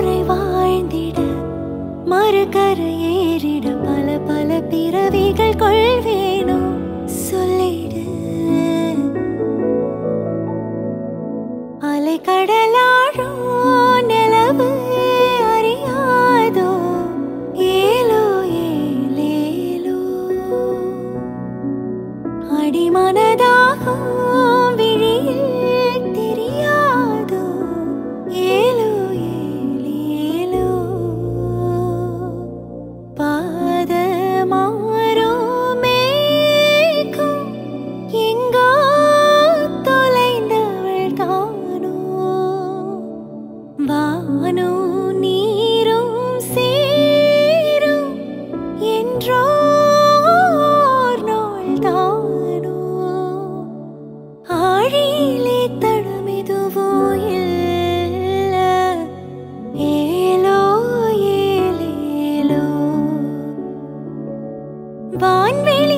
முறை வாழ்ந்திட மறுகரை ஏறிட பல பல பிறவிகள் கொள்வேனோ சொல்லிடு அலை கடலாழோ நிலவு அறியாதோ ஏலோ ஏலேலோ அடிமனதாகும் விழியில் தெரியாதோ ஏலோ ஏலேலோ பாத மாறும் மேகம் எங்கோ தொலைந்தவள் தானோ வானோ நீரும் சேரும் என்றோ ஓர் நாள் தானோ ஆழியிலே தடமெதுவோ இல்ல ஏலோ ஏலேலோ வான்வெளி